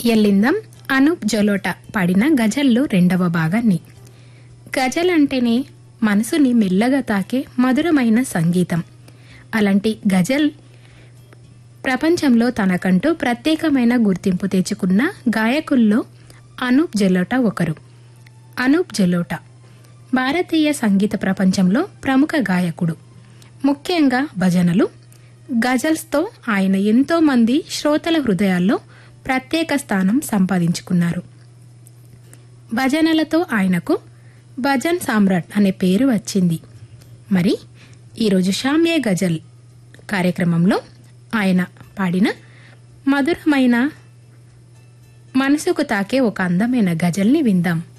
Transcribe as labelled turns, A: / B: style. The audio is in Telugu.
A: ఎల్లిందం అనూప్ జలోటా పాడిన గజల్లో రెండవ భాగాన్ని గజల్ అంటేనే మనసుని మెల్లగా తాకే మధురమైన సంగీతం అలాంటి గజల్ ప్రపంచంలో తనకంటూ ప్రత్యేకమైన గుర్తింపు తెచ్చుకున్న గాయకుల్లో అనూప్ జలోటా ఒకరు అనూప్ జలోటా భారతీయ సంగీత ప్రపంచంలో ప్రముఖ గాయకుడు ముఖ్యంగా భజనలు గజల్స్తో ఆయన ఎంతో మంది శ్రోతల హృదయాల్లో ప్రత్యేక స్థానం సంపాదించుకున్నారు భజనలతో ఆయనకు భజన్ సామ్రాట్ అనే పేరు వచ్చింది మరి ఈరోజు షామ్యే గజల్ కార్యక్రమంలో ఆయన పాడిన మధురమైన మనసుకు తాకే ఒక అందమైన గజల్ని విందాం